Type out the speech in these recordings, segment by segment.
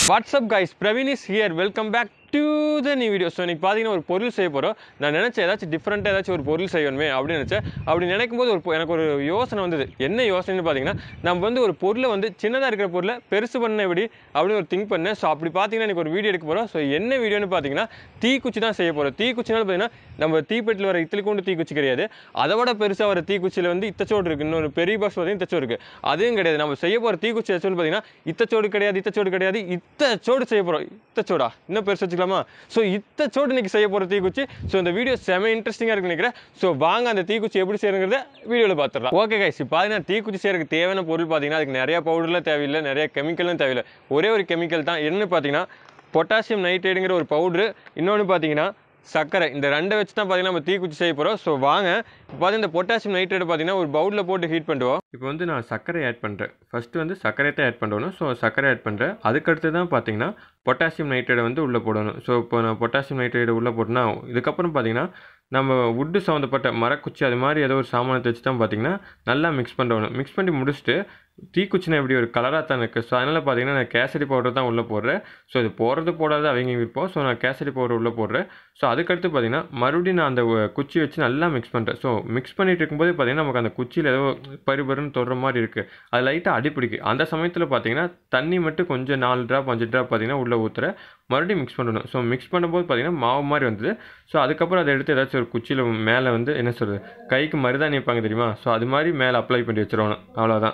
WhatsApp guys Praveen is here welcome back to the new video so இன்னைக்கு பார்த்தீங்கன்னா ஒரு பொருள் செய்ய போகிறோம் நான் நினச்சேன் ஏதாச்சும் டிஃப்ரெண்ட்டாக ஏதாச்சும் ஒரு பொருள் செய்யணுமே அப்படின்னு நினச்சேன் அப்படி நினைக்கும் போது ஒரு பொ- எனக்கு ஒரு யோசனை வந்தது என்ன யோசனைன்னு பார்த்தீங்கன்னா நம்ம வந்து ஒரு பொருளை வந்து சின்னதாக இருக்கிற பொருளை பெருசு பண்ண எப்படி அப்படின்னு ஒரு திங்க் பண்ணேன் ஸோ அப்படி பார்த்தீங்கன்னா எனக்கு ஒரு வீடியோ எடுக்க போகிறோம் ஸோ என்ன வீடியோன்னு பார்த்தீங்கன்னா தீக்குச்சி தான் செய்ய போகிறோம் தீக்குச்சினால பார்த்தீங்கன்னா நம்ம தீப்பெட்டில் வர இத்தலி கொண்டு தீக்குச்சி கிடையாது அதை விட பெருசாக வர தீக்குச்சியில் வந்து இத்தச்சோடு இருக்குது இன்னொரு பெரிய பாக்ஸ் பார்த்தீங்கன்னா இத்தச்சோடு இருக்குது அதுவும் கிடையாது நம்ம செய்ய போகிற தீக்குச்சி சொல்லி பார்த்தீங்கன்னா இத்தச்சோடு கிடையாது இத்தச்சோடு கிடையாது இத்தச்சோடு செய்ய போகிறோம் இத்தச்சோடா இன்னும் பெருசு வச்சுக்கலாமா ஸோ இத்தச்சோடு இன்னைக்கு செய்ய போகிற தீக்குச்சி ஸோ இந்த வீடியோ செம இன்ட்ரெஸ்டிங்காக இருக்குன்னு நினைக்கிறேன் ஸோ வாங்க அந்த தீக்குச்சி எப்படி செய்யறங்கிறத வீடியோவில் பார்த்துடலாம் ஓகே கைஸ் இப்போ பார்த்தீங்கன்னா தீக்குச்சி செய்யறதுக்கு தேவையான பொருள் பார்த்தீங்கன்னா அதுக்கு நிறைய பவுடர்லாம் தேவையில்லை நிறைய கெமிக்கலும் தேவையில்லை ஒரே ஒரு கெமிக்கல் தான் என்னன்னு பார்த்தீங்கன்னா பொட்டாசியம் நைட்ரேட்டுங்கிற ஒரு பவுட்ரு இன்னொன்று பார்த்தீங்கன்னா சர்க்கரை இந்த ரெண்டை வச்சு தான் பார்த்தீங்கன்னா நம்ம தீக்குச்சி செய்ய போகிறோம் ஸோ வாங்க இப்போ பார்த்தீங்கன்னா இந்த பொட்டாசியம் நைட்ரேட் பார்த்தீங்கன்னா ஒரு பவுலில் போட்டு ஹீட் பண்ணுவோம் இப்போ வந்து நான் சர்க்கரை ஆட் பண்ணுறேன் ஃபஸ்ட்டு வந்து சர்க்கரை தான் ஆட் பண்ணணும் ஸோ சர்க்கரை ஆட் பண்ணுறேன் அதுக்கடுத்து தான் பார்த்தீங்கன்னா பொட்டாசியம் நைட்ரேட்டை வந்து உள்ளே போடணும் ஸோ இப்போ நான் பொட்டாசியம் நைட்ரேட்டை உள்ளே போட்டேன்னா இதுக்கப்புறம் பார்த்தீங்கன்னா நம்ம வுட்டு சம்மந்தப்பட்ட மரக்குச்சி அது மாதிரி ஏதோ ஒரு சாமானத்தை வச்சு தான் பார்த்தீங்கன்னா நல்லா மிக்ஸ் பண்ணணும் மிக்ஸ் பண்ணி முடிச்சுட்டு தீக்குச்சினா இப்படி ஒரு கலராக தான் இருக்குது ஸோ அதனால் பார்த்தீங்கன்னா நான் கேசரி பவுடர் தான் உள்ளே போடுறேன் ஸோ இது போடுறது போடாது அவங்க விருப்பம் ஸோ நான் கேசரி பவுடர் உள்ளே போடுறேன் ஸோ அதுக்கடுத்து பார்த்தீங்கன்னா மறுபடியும் நான் அந்த அஹ், குச்சி வச்சு நல்லா மிக்ஸ் பண்ணுறேன் ஸோ மிக்ஸ் பண்ணிட்டு இருக்கும்போது பார்த்தீங்கன்னா நமக்கு அந்த குச்சியில் ஏதோ பருபருன்னு தொடுற மாதிரி இருக்குது அது லைட்டாக அடிப்பிடிக்கு அந்த சமயத்தில் பார்த்தீங்கன்னா தண்ணி மட்டும் கொஞ்சம் நாலு ட்ராப் அஞ்சு ட்ராப் பார்த்தீங்கன்னா உள்ளே ஊற்றுறேன் மறுபடியும் மிக்ஸ் பண்ணணும் ஸோ மிக்ஸ் பண்ணும்போது பார்த்தீங்கன்னா மாவு மாதிரி வந்தது ஸோ அதுக்கப்புறம் அதை எடுத்து ஏதாச்சும் ஒரு குச்சியில் மேலே வந்து என்ன சொல்கிறது கைக்கு மருதாணி வைப்பாங்க தெரியுமா ஸோ அது மாதிரி மேலே அப்ளை பண்ணி வச்சிடணும் அவ்வளோதான்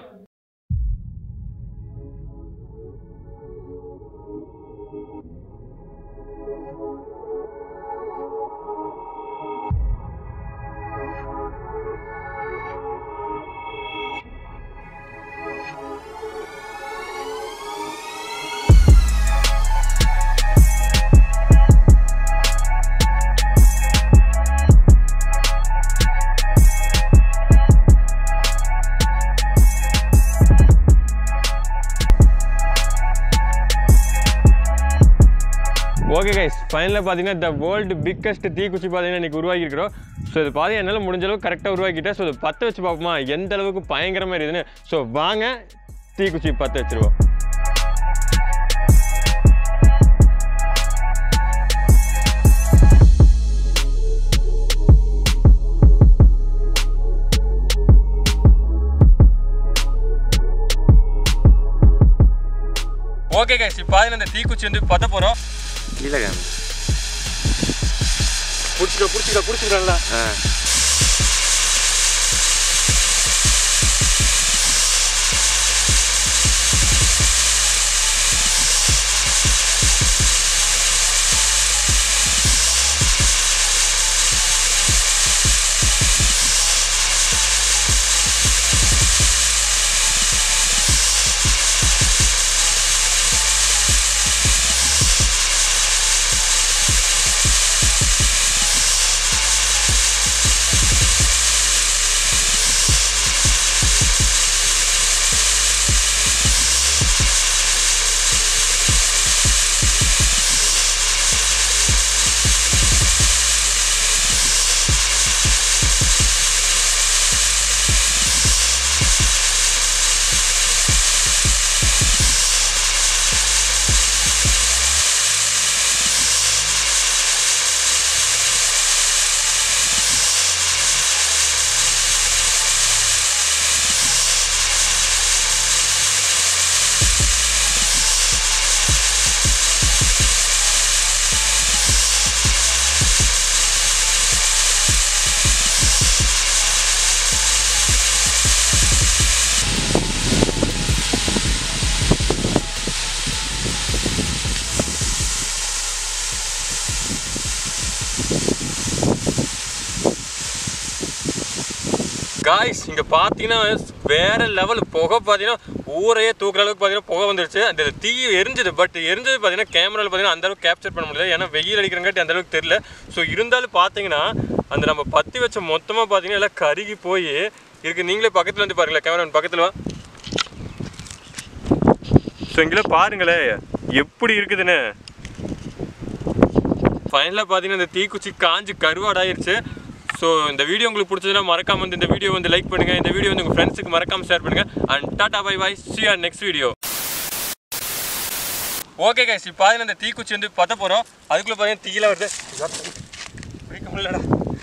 ஓகே கைஸ் ஃபைனலாக பார்த்தீங்கன்னா த வேர்ல்டு பிக்கஸ்ட் தீக்குச்சி பார்த்தீங்கன்னா இன்றைக்கி உருவாக்கியிருக்கிறோம் ஸோ இது பார்த்தீங்கன்னா என்னால் முடிஞ்ச அளவுக்கு கரெக்டாக உருவாக்கிட்டேன் ஸோ இது பற்ற வச்சு பார்ப்போமா எந்த அளவுக்கு பயங்கரமாக இருக்குதுன்னு ஸோ வாங்க தீக்குச்சி பற்ற வச்சிருவோம் ஓகே கைஸ் இப்போ பார்த்தீங்கன்னா இந்த தீக்குச்சி வந்து பற்ற போகிறோம் இல்லைங்க பிடிச்சிக்க பிடிச்சிக்க பிடிச்சிக்கிறோம்ல ஆ காய்ஸ் இங்கே பார்த்தீங்கன்னா வேற லெவல் புகை பார்த்தீங்கன்னா ஊரையே தூக்குற அளவுக்கு பார்த்தீங்கன்னா புகை வந்துருச்சு அந்த தீ எரிஞ்சது பட் எரிஞ்சது பார்த்தீங்கன்னா கேமராவில் பார்த்தீங்கன்னா அந்த அளவுக்கு கேப்சர் பண்ண முடியல ஏன்னா வெயில் அடிக்கிறங்காட்டி அந்த அளவுக்கு தெரியல ஸோ இருந்தாலும் பார்த்தீங்கன்னா அந்த நம்ம பற்றி வச்ச மொத்தமாக பார்த்தீங்கன்னா எல்லாம் கருகி போய் இருக்கு நீங்களே பக்கத்தில் வந்து பாருங்களேன் கேமரா பக்கத்தில் வா ஸோ இங்கே பாருங்களேன் எப்படி இருக்குதுன்னு ஃபைனலாக பார்த்தீங்கன்னா இந்த தீக்குச்சி காஞ்சு கருவாடாயிருச்சு ஸோ இந்த வீடியோ உங்களுக்கு பிடிச்சதுன்னா மறக்காம வந்து இந்த வீடியோ வந்து லைக் பண்ணுங்க இந்த வீடியோ வந்து உங்கள் ஃப்ரெண்ட்ஸுக்கு மறக்காம ஷேர் பண்ணுங்க and tata bye bye see our next video okay guys இப்போ பார்த்தீங்கன்னா இந்த தீக்குச்சி வந்து பற்ற போகிறோம் அதுக்குள்ளே பார்த்தீங்கன்னா தீயில வருது பிடிக்க முடியலடா